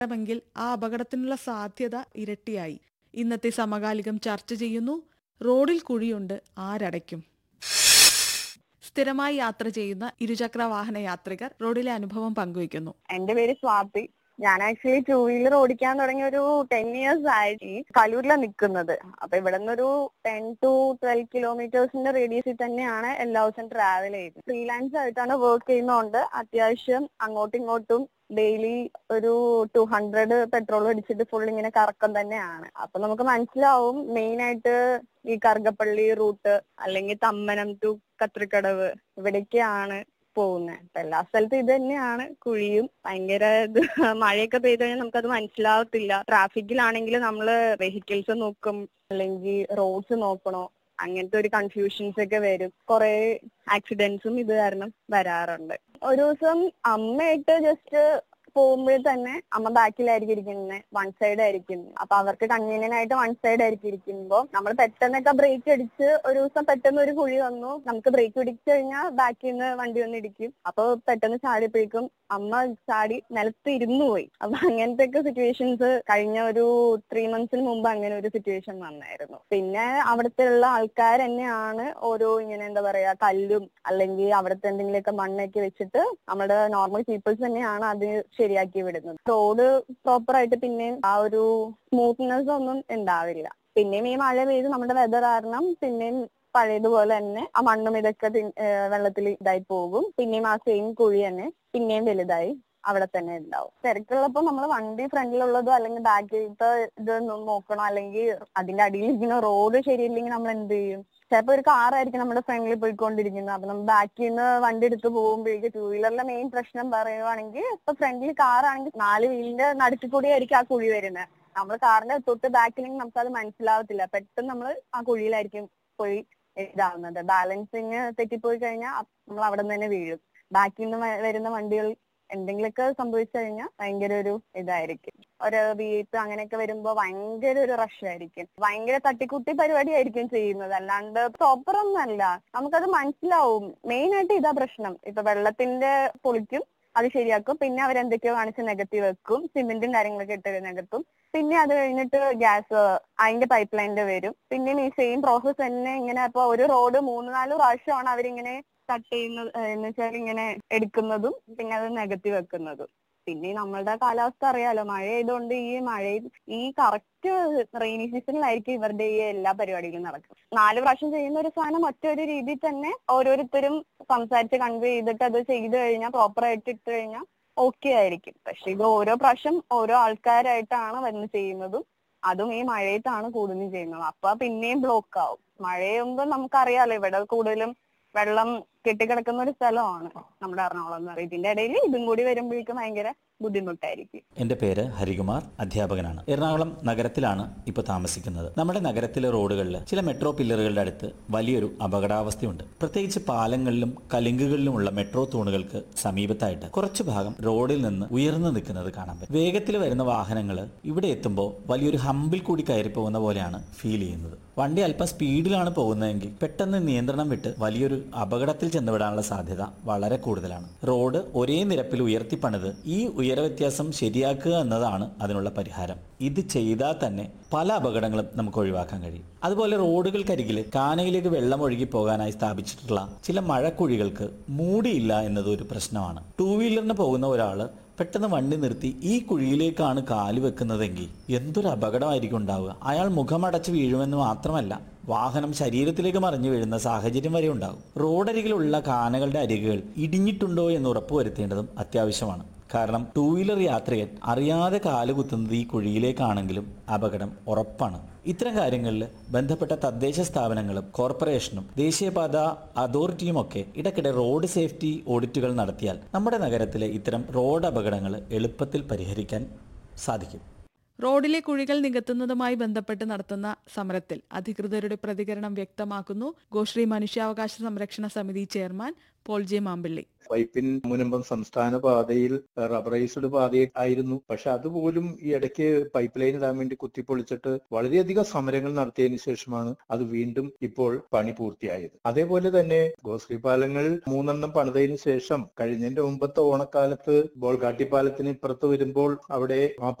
മെങ്കിൽ ആ അപകടത്തിനുള്ള സാധ്യത ഇരട്ടിയായി ഇന്നത്തെ സമകാലികം ചർച്ച ചെയ്യുന്നു റോഡിൽ കുഴിയുണ്ട് ആരടയ്ക്കും സ്ഥിരമായി യാത്ര ചെയ്യുന്ന ഇരുചക്ര വാഹന യാത്രികർ റോഡിലെ അനുഭവം പങ്കുവയ്ക്കുന്നു എന്റെ പേര് സ്വാതി ഞാൻ ആക്ച്വലി ടൂ വീലർ ഓടിക്കാൻ തുടങ്ങിയ ഒരു ടെൻ ഇയേഴ്സ് ആയി കലൂരിലാണ് നിൽക്കുന്നത് അപ്പൊ ഇവിടെ നിന്നൊരു ടെൻ ടു ട്വൽവ് കിലോമീറ്റേഴ്സിന്റെ റേഡിയസിൽ തന്നെയാണ് എല്ലാ ദിവസവും ട്രാവൽ ചെയ്യുന്നത് ഫ്രീലാൻസ് ആയിട്ടാണ് വർക്ക് ചെയ്യുന്നതുകൊണ്ട് അത്യാവശ്യം അങ്ങോട്ടും ഇങ്ങോട്ടും ഡെയിലി ഒരു ടു ഹൺഡ്രഡ് പെട്രോൾ അടിച്ചിട്ട് ഫുൾ ഇങ്ങനെ കറക്കം തന്നെയാണ് അപ്പൊ നമുക്ക് മനസ്സിലാവും മെയിൻ ആയിട്ട് ഈ കറുകപ്പള്ളി റൂട്ട് അല്ലെങ്കിൽ തമ്മനം ടു കത്രിക്കടവ് ഇവിടേക്കാണ് പോകുന്നത് അപ്പൊ എല്ലാ സ്ഥലത്തും ഇത് തന്നെയാണ് കുഴിയും ഭയങ്കര ഇത് മഴയൊക്കെ പെയ്ത് കഴിഞ്ഞാൽ നമുക്കത് മനസ്സിലാവത്തില്ല ട്രാഫിക്കിലാണെങ്കിൽ നമ്മള് വെഹിക്കിൾസ് നോക്കും അല്ലെങ്കിൽ റോഡ്സ് നോക്കണോ അങ്ങനത്തെ ഒരു കൺഫ്യൂഷൻസ് ഒക്കെ വരും കുറെ ആക്സിഡന്റ്സും ഇത് കാരണം വരാറുണ്ട് ഒരു ദിവസം അമ്മയായിട്ട് ജസ്റ്റ് പോകുമ്പോൾ തന്നെ അമ്മ ബാക്കിലായിരിക്കും ഇരിക്കുന്നത് വൺ സൈഡ് ആയിരിക്കും അപ്പൊ അവർക്ക് കൺവീനിയൻ ആയിട്ട് വൺ സൈഡ് ആയിരിക്കും ഇരിക്കുമ്പോൾ നമ്മൾ പെട്ടെന്നൊക്കെ ബ്രേക്ക് അടിച്ച് ഒരു ദിവസം പെട്ടെന്ന് ഒരു കുഴി വന്നു നമുക്ക് ബ്രേക്ക് പിടിച്ചു കഴിഞ്ഞാൽ ബാക്കിൽ നിന്ന് വണ്ടി വന്ന് ഇടിക്കും അപ്പൊ പെട്ടെന്ന് ചാടിയപ്പോഴേക്കും അമ്മ ചാടി നിലത്ത് ഇരുന്നു പോയി അപ്പൊ അങ്ങനത്തെ ഒക്കെ സിറ്റുവേഷൻസ് കഴിഞ്ഞ ഒരു ത്രീ മന്ത്സിന് മുമ്പ് അങ്ങനെ ഒരു സിറ്റുവേഷൻ വന്നായിരുന്നു പിന്നെ അവിടുത്തെ ഉള്ള ആൾക്കാർ തന്നെയാണ് ഓരോ ഇങ്ങനെ എന്താ പറയാ കല്ലും അല്ലെങ്കിൽ അവിടുത്തെ എന്തെങ്കിലുമൊക്കെ മണ്ണൊക്കെ വെച്ചിട്ട് നമ്മുടെ നോർമൽ പീപ്പിൾസ് തന്നെയാണ് അത് ശരിയാക്കി വിടുന്നത് റോഡ് പ്രോപ്പർ ആയിട്ട് പിന്നെയും ആ ഒരു സ്മൂത്ത്നെസ് ഒന്നും ഉണ്ടാവില്ല പിന്നെയും ഈ മഴ പെയ്ത് നമ്മുടെ വെതർ കാരണം പിന്നെയും പഴയതുപോലെ തന്നെ ആ മണ്ണും ഇതൊക്കെ വെള്ളത്തിൽ ഇതായി പോകും പിന്നെയും ആ സെയിം കുഴി തന്നെ പിന്നെയും വലുതായി അവിടെ തന്നെ ഉണ്ടാവും തിരക്കുള്ളപ്പോ നമ്മൾ വണ്ടി ഫ്രണ്ടിലുള്ളതോ അല്ലെങ്കിൽ ബാക്കിലത്തെ ഇത് നോക്കണോ അല്ലെങ്കിൽ അതിന്റെ അടിയിൽ ഇരിക്കുന്ന റോഡ് ശരിയില്ലെങ്കിൽ നമ്മൾ എന്ത് ചെയ്യും ചിലപ്പോ ഒരു കാറായിരിക്കും നമ്മുടെ ഫ്രണ്ടിൽ പോയിക്കൊണ്ടിരിക്കുന്നത് അപ്പൊ നമ്മൾ ബാക്കിൽ നിന്ന് വണ്ടി എടുത്ത് പോകുമ്പോഴേക്ക് ടൂ വീലറിലെ മെയിൻ പ്രശ്നം പറയുവാണെങ്കിൽ ഇപ്പൊ ഫ്രണ്ടിൽ കാറാണെങ്കിൽ നാല് വീലിന്റെ നടുക്കിൽ കൂടി ആയിരിക്കും ആ കുഴി വരുന്നത് നമ്മൾ കാറിന്റെ തൊട്ട് ബാക്കിലെങ്കിൽ നമുക്കത് മനസ്സിലാവത്തില്ല പെട്ടെന്ന് നമ്മൾ ആ കുഴിയിലായിരിക്കും പോയി ഇതാവുന്നത് ബാലൻസിങ് തെറ്റിപ്പോയി കഴിഞ്ഞാൽ നമ്മൾ അവിടെ നിന്ന് തന്നെ വീഴും ബാക്കിൽ നിന്ന് വരുന്ന വണ്ടികൾ എന്തെങ്കിലുമൊക്കെ സംഭവിച്ചു കഴിഞ്ഞാൽ ഭയങ്കര ഒരു ഇതായിരിക്കും ഒരു വീപ്പ് അങ്ങനെയൊക്കെ വരുമ്പോ ഭയങ്കര ഒരു റഷ് ആയിരിക്കും ഭയങ്കര തട്ടിക്കുട്ടി പരിപാടി ആയിരിക്കും ചെയ്യുന്നത് അല്ലാണ്ട് പ്രോപ്പർ ഒന്നല്ല നമുക്കത് മനസ്സിലാവും മെയിൻ ആയിട്ട് ഇതാ പ്രശ്നം ഇപ്പൊ വെള്ളത്തിന്റെ പൊളിക്കും അത് ശരിയാക്കും പിന്നെ അവരെന്തൊക്കെയോ കാണിച്ച് നെഗറ്റീവ് വെക്കും സിമെന്റും കാര്യങ്ങളൊക്കെ ഇട്ട് നികത്തും പിന്നെ അത് കഴിഞ്ഞിട്ട് ഗ്യാസ് അതിന്റെ പൈപ്പ് ലൈനിന്റെ വരും പിന്നെ ഈ സെയിം പ്രോസസ്സ് തന്നെ ഇങ്ങനെ ഇപ്പൊ ഒരു റോഡ് മൂന്ന് നാല് പ്രാവശ്യമാണ് അവരിങ്ങനെ കട്ട് ചെയ്യുന്നത് എന്ന് വെച്ചാൽ ഇങ്ങനെ എടുക്കുന്നതും പിന്നെ അത് നികത്തി വെക്കുന്നതും പിന്നെ നമ്മളുടെ കാലാവസ്ഥ അറിയാലോ മഴ ആയതുകൊണ്ട് ഈ മഴ ഈ കറക്റ്റ് റെയിനി സീസണിലായിരിക്കും ഇവരുടെ ഈ എല്ലാ പരിപാടികളും നടക്കും നാല് പ്രാവശ്യം ചെയ്യുന്ന ഒരു സാധനം ഒറ്റൊരു രീതിയിൽ തന്നെ ഓരോരുത്തരും സംസാരിച്ച് കൺവേ ചെയ്തിട്ട് അത് ചെയ്തു കഴിഞ്ഞാൽ പ്രോപ്പർ ആയിട്ട് ഇട്ട് കഴിഞ്ഞാൽ ഓക്കെ ആയിരിക്കും പക്ഷെ ഇത് ഓരോ പ്രാവശ്യം ഓരോ ആൾക്കാരായിട്ടാണ് വന്ന് ചെയ്യുന്നതും അതും ഈ മഴയത്താണ് കൂടുതലും ചെയ്യുന്നത് അപ്പൊ പിന്നെയും ബ്ലോക്ക് ആവും മഴയാകുമ്പോൾ നമുക്കറിയാലോ ഇവിടെ കൂടുതലും വെള്ളം കെട്ടിക്കിടക്കുന്ന ഒരു സ്ഥലമാണ് നമ്മുടെ എറണാകുളം എന്ന് പറയുന്നത് ഇതിന്റെ ഇടയിൽ ഇതും കൂടി വരുമ്പോഴേക്കും ഭയങ്കര ബുദ്ധിമുട്ടായിരിക്കും എൻ്റെ പേര് ഹരികുമാർ അധ്യാപകനാണ് എറണാകുളം നഗരത്തിലാണ് ഇപ്പോൾ താമസിക്കുന്നത് നമ്മുടെ നഗരത്തിലെ റോഡുകളിൽ ചില മെട്രോ പില്ലറുകളുടെ അടുത്ത് വലിയൊരു അപകടാവസ്ഥയുണ്ട് പ്രത്യേകിച്ച് പാലങ്ങളിലും കലിങ്കുകളിലുമുള്ള മെട്രോ തൂണുകൾക്ക് സമീപത്തായിട്ട് കുറച്ചു ഭാഗം റോഡിൽ നിന്ന് ഉയർന്നു നിൽക്കുന്നത് കാണാൻ പറ്റും വേഗത്തിൽ വരുന്ന വാഹനങ്ങൾ ഇവിടെ എത്തുമ്പോൾ വലിയൊരു ഹമ്പിൽ കൂടി കയറി പോകുന്ന പോലെയാണ് ഫീൽ ചെയ്യുന്നത് വണ്ടി അല്പം സ്പീഡിലാണ് പോകുന്നതെങ്കിൽ പെട്ടെന്ന് നിയന്ത്രണം വിട്ട് വലിയൊരു അപകടത്തിൽ ചെന്നുവിടാനുള്ള സാധ്യത വളരെ കൂടുതലാണ് റോഡ് ഒരേ നിരപ്പിൽ ഉയർത്തിപ്പണിത് ഈ ഉയര വ്യത്യാസം ശരിയാക്കുക എന്നതാണ് അതിനുള്ള പരിഹാരം ഇത് ചെയ്താൽ തന്നെ പല അപകടങ്ങളും നമുക്ക് ഒഴിവാക്കാൻ കഴിയും അതുപോലെ റോഡുകൾക്കരികിൽ കാനയിലേക്ക് വെള്ളം ഒഴുകി പോകാനായി സ്ഥാപിച്ചിട്ടുള്ള ചില മഴക്കുഴികൾക്ക് മൂടിയില്ല എന്നത് ഒരു പ്രശ്നമാണ് ടൂ വീലറിന് പോകുന്ന ഒരാൾ പെട്ടെന്ന് വണ്ടി നിർത്തി ഈ കുഴിയിലേക്കാണ് കാല് വെക്കുന്നതെങ്കിൽ എന്തൊരു അപകടമായിരിക്കും ഉണ്ടാവുക അയാൾ മുഖമടച്ച് വീഴുമെന്ന് മാത്രമല്ല വാഹനം ശരീരത്തിലേക്ക് മറിഞ്ഞു വീഴുന്ന സാഹചര്യം വരെ ഉണ്ടാകും റോഡരികിലുള്ള കാനകളുടെ അരികുകൾ ഇടിഞ്ഞിട്ടുണ്ടോ എന്ന് ഉറപ്പുവരുത്തേണ്ടതും അത്യാവശ്യമാണ് കാരണം ടൂ വീലർ യാത്രികൻ അറിയാതെ കാലുകുത്തുന്നത് ഈ കുഴിയിലേക്കാണെങ്കിലും അപകടം ഉറപ്പാണ് ഇത്തരം കാര്യങ്ങളിൽ ബന്ധപ്പെട്ട തദ്ദേശ സ്ഥാപനങ്ങളും കോർപ്പറേഷനും ദേശീയപാത അതോറിറ്റിയും ഒക്കെ ഇടയ്ക്കിടെ റോഡ് സേഫ്റ്റി ഓഡിറ്റുകൾ നടത്തിയാൽ നമ്മുടെ നഗരത്തിലെ ഇത്തരം റോഡ് അപകടങ്ങൾ എളുപ്പത്തിൽ പരിഹരിക്കാൻ സാധിക്കും റോഡിലെ കുഴികൾ നികത്തുന്നതുമായി ബന്ധപ്പെട്ട് നടത്തുന്ന സമരത്തിൽ അധികൃതരുടെ പ്രതികരണം വ്യക്തമാക്കുന്നു ഗോശ്രീ മനുഷ്യാവകാശ സംരക്ഷണ സമിതി ചെയർമാൻ പോൾ ജെ മാമ്പിള്ളി പൈപ്പിൻ മുനമ്പം സംസ്ഥാന പാതയിൽ റബ്ബറൈസ്ഡ് പാത ആയിരുന്നു പക്ഷെ അതുപോലും ഈ ഇടയ്ക്ക് പൈപ്പ് ലൈൻ ഇടാൻ വേണ്ടി കുത്തിപ്പൊളിച്ചിട്ട് വളരെയധികം സമരങ്ങൾ നടത്തിയതിനു ശേഷമാണ് അത് വീണ്ടും ഇപ്പോൾ പണി പൂർത്തിയായത് അതേപോലെ തന്നെ ഗോശ്രീ പാലങ്ങൾ മൂന്നെണ്ണം പണിതതിനു ശേഷം കഴിഞ്ഞതിന്റെ മുമ്പത്തെ ഓണക്കാലത്ത് ബോൾഗാട്ടി പാലത്തിന് ഇപ്പുറത്ത് വരുമ്പോൾ അവിടെ ആ